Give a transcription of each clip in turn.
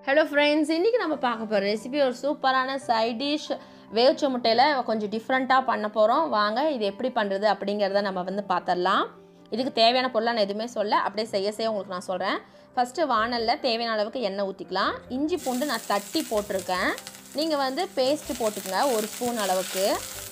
hello friends இன்றைக்கி நம்ம பார்க்க போகிற ரெசிபி ஒரு சூப்பரான சைட் டிஷ் வேவிச்ச முட்டையில் கொஞ்சம் டிஃப்ரெண்ட்டாக பண்ண போகிறோம் வாங்க இது எப்படி பண்ணுறது அப்படிங்கிறத நம்ம வந்து பார்த்துடலாம் இதுக்கு தேவையான பொருளாக நான் எதுவுமே சொல்ல அப்படியே செய்ய செய்ய உங்களுக்கு நான் சொல்கிறேன் ஃபஸ்ட்டு வானலில் தேவையான அளவுக்கு எண்ணெய் ஊற்றிக்கலாம் இஞ்சி பூண்டு நான் தட்டி போட்டிருக்கேன் நீங்கள் வந்து பேஸ்ட்டு போட்டுக்கங்க ஒரு ஸ்பூன் அளவுக்கு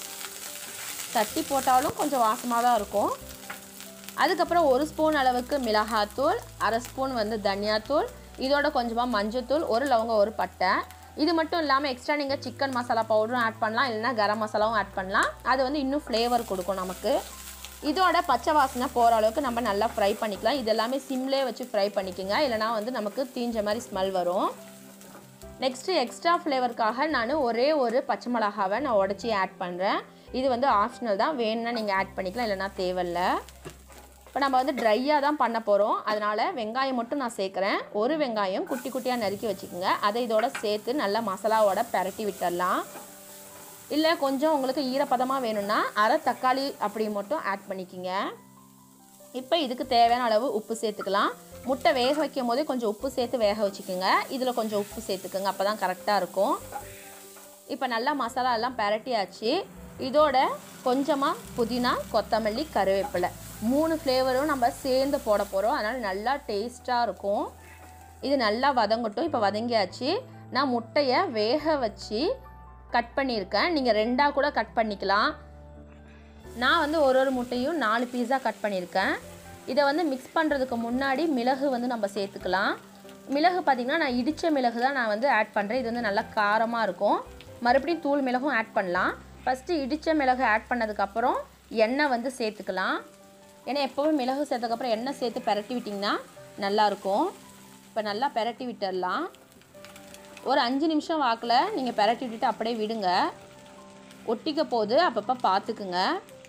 தட்டி போட்டாலும் கொஞ்சம் வாசமாக தான் இருக்கும் அதுக்கப்புறம் ஒரு ஸ்பூன் அளவுக்கு மிளகாத்தூள் அரை ஸ்பூன் வந்து தனியாத்தூள் இதோட கொஞ்சமாக மஞ்சத்தூள் ஒரு லவங்கம் ஒரு பட்டை இது மட்டும் இல்லாமல் எக்ஸ்ட்ரா நீங்கள் சிக்கன் மசாலா பவுடரும் ஆட் பண்ணலாம் இல்லைன்னா கரம் மசாலாவும் ஆட் பண்ணலாம் அது வந்து இன்னும் ஃப்ளேவர் கொடுக்கும் நமக்கு இதோட பச்சை வாசனை போகிற அளவுக்கு நம்ம நல்லா ஃப்ரை பண்ணிக்கலாம் இது எல்லாமே சிம்லே வச்சு ஃப்ரை பண்ணிக்கோங்க இல்லைனா வந்து நமக்கு தீஞ்ச மாதிரி ஸ்மெல் வரும் நெக்ஸ்ட்டு எக்ஸ்ட்ரா ஃப்ளேவருக்காக நான் ஒரே ஒரு பச்சை மிளகாவை நான் உடச்சி ஆட் பண்ணுறேன் இது வந்து ஆப்ஷனல் தான் வேணும்னா நீங்கள் ஆட் பண்ணிக்கலாம் இல்லைனா தேவையில்ல இப்போ நம்ம வந்து ட்ரையாக தான் பண்ண போகிறோம் அதனால் வெங்காயம் மட்டும் நான் சேர்க்குறேன் ஒரு வெங்காயம் குட்டி குட்டியாக நறுக்கி வச்சுக்கோங்க அதை இதோட சேர்த்து நல்லா மசாலாவோட பரட்டி விட்டுடலாம் இல்லை கொஞ்சம் உங்களுக்கு ஈரப்பதமாக வேணும்னா அரை தக்காளி அப்படி மட்டும் ஆட் பண்ணிக்கிங்க இப்போ இதுக்கு தேவையான அளவு உப்பு சேர்த்துக்கலாம் முட்டை வேக வைக்கும் போதே கொஞ்சம் உப்பு சேர்த்து வேக வச்சுக்கோங்க இதில் கொஞ்சம் உப்பு சேர்த்துக்கோங்க அப்போ தான் கரெக்டாக இருக்கும் இப்போ நல்லா மசாலா எல்லாம் பரட்டியாச்சு இதோட கொஞ்சமாக புதினா கொத்தமல்லி கருவேப்பிலை மூணு ஃப்ளேவரும் நம்ம சேர்ந்து போட போகிறோம் அதனால் நல்லா டேஸ்ட்டாக இருக்கும் இது நல்லா வதங்கட்டும் இப்போ வதங்கியாச்சு நான் முட்டையை வேக வச்சு கட் பண்ணியிருக்கேன் நீங்கள் ரெண்டாக கூட கட் பண்ணிக்கலாம் நான் வந்து ஒரு ஒரு முட்டையும் நாலு பீஸாக கட் பண்ணியிருக்கேன் இதை வந்து மிக்ஸ் பண்ணுறதுக்கு முன்னாடி மிளகு வந்து நம்ம சேர்த்துக்கலாம் மிளகு பார்த்திங்கன்னா நான் இடித்த மிளகு தான் நான் வந்து ஆட் பண்ணுறேன் இது வந்து நல்லா காரமாக இருக்கும் மறுபடியும் தூள் மிளகும் ஆட் பண்ணலாம் ஃபஸ்ட்டு இடித்த மிளகு ஆட் பண்ணதுக்கப்புறம் எண்ணெய் வந்து சேர்த்துக்கலாம் ஏன்னா எப்போவும் மிளகு சேர்த்ததுக்கப்புறம் எண்ணெய் சேர்த்து பரட்டி விட்டிங்கன்னா நல்லாயிருக்கும் இப்போ நல்லா பரட்டி விட்டுடலாம் ஒரு அஞ்சு நிமிஷம் வாக்கில் நீங்கள் பரட்டி விட்டுட்டு அப்படியே விடுங்க ஒட்டிக்க போது அப்பப்போ பார்த்துக்குங்க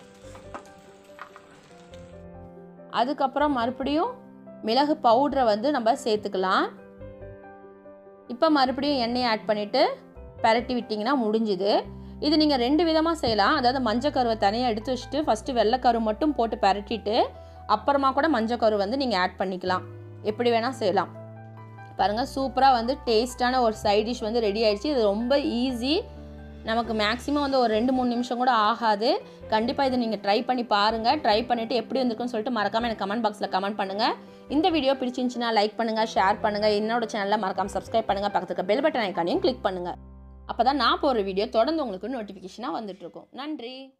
அதுக்கப்புறம் மறுபடியும் மிளகு பவுடரை வந்து நம்ம சேர்த்துக்கலாம் இப்போ மறுபடியும் எண்ணெயை ஆட் பண்ணிவிட்டு பரட்டி விட்டிங்கன்னா முடிஞ்சுது இது நீங்கள் ரெண்டு விதமாக செய்யலாம் அதாவது மஞ்சள் கருவை தனியாக எடுத்து வச்சுட்டு ஃபஸ்ட்டு வெள்ளைக்கரு மட்டும் போட்டு பரட்டிட்டு அப்புறமா கூட மஞ்சள் கரு வந்து நீங்கள் ஆட் பண்ணிக்கலாம் எப்படி வேணால் செய்யலாம் பாருங்கள் சூப்பராக வந்து டேஸ்ட்டான ஒரு சைட் டிஷ் வந்து ரெடி ஆகிடுச்சு இது ரொம்ப ஈஸி நமக்கு மேக்ஸிமம் வந்து ஒரு ரெண்டு மூணு நிமிஷம் கூட ஆகாது கண்டிப்பாக இதை நீங்கள் ட்ரை பண்ணி பாருங்கள் ட்ரை பண்ணிவிட்டு எப்படி வந்திருக்குன்னு சொல்லிட்டு மறக்காமல் எனக்கு கமெண்ட் பாக்ஸில் கமெண்ட் பண்ணுங்கள் இந்த வீடியோ பிடிச்சிருந்துச்சுன்னா லைக் பண்ணுங்கள் ஷேர் பண்ணுங்கள் என்னோட சேனலில் மறக்காமல் சப்ஸ்கிரைப் பண்ணுங்கள் பக்கத்துக்கு பெல் பட்டன் ஐக்கானையும் கிளிக் பண்ணுங்கள் அப்போ தான் நான் போகிற வீடியோ தொடர்ந்து உங்களுக்கு நோட்டிஃபிகேஷனாக வந்துட்டுருக்கும் நன்றி